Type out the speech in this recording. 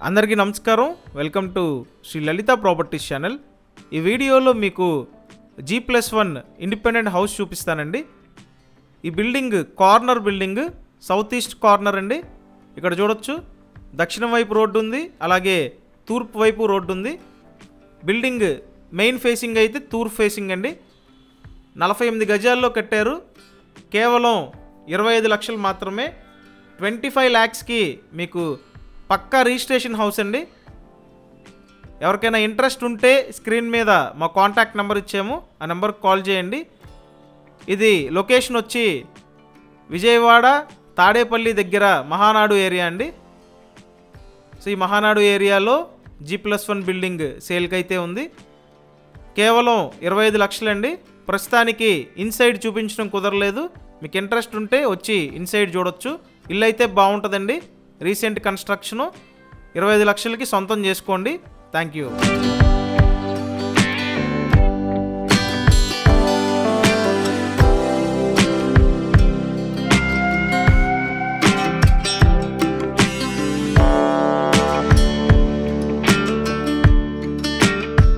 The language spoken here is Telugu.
అందరికీ నమస్కారం welcome to Shri Lalitha properties channel ఈ వీడియోలో మీకు G plus one independent house చూపిస్తానండి ఈ building corner building south east corner అండి ఇక్కడ చూడొచ్చు దక్షిణం వైపు రోడ్డు ఉంది అలాగే తూర్పు వైపు రోడ్డు ఉంది బిల్డింగ్ మెయిన్ ఫేసింగ్ అయితే తూర్పు ఫేసింగ్ అండి నలభై ఎనిమిది గజాల్లో కట్టారు కేవలం ఇరవై ఐదు లక్షలు మాత్రమే ట్వంటీ ఫైవ్ ల్యాక్స్కి మీకు పక్కా రిజిస్ట్రేషన్ హౌస్ అండి ఎవరికైనా ఇంట్రెస్ట్ ఉంటే స్క్రీన్ మీద మా కాంటాక్ట్ నెంబర్ ఇచ్చాము ఆ నెంబర్కి కాల్ చేయండి ఇది లొకేషన్ వచ్చి విజయవాడ తాడేపల్లి దగ్గర మహానాడు ఏరియా అండి సో ఈ మహానాడు ఏరియాలో జీ ప్లస్ వన్ బిల్డింగ్ సేల్కి అయితే ఉంది కేవలం ఇరవై ఐదు లక్షలండి ప్రస్తుతానికి ఇన్సైడ్ చూపించడం కుదరలేదు మీకు ఇంట్రెస్ట్ ఉంటే వచ్చి ఇన్సైడ్ చూడొచ్చు ఇల్లు అయితే బాగుంటుందండి రీసెంట్ కన్స్ట్రక్షను ఇరవై ఐదు లక్షలకి సొంతం చేసుకోండి థ్యాంక్ యూ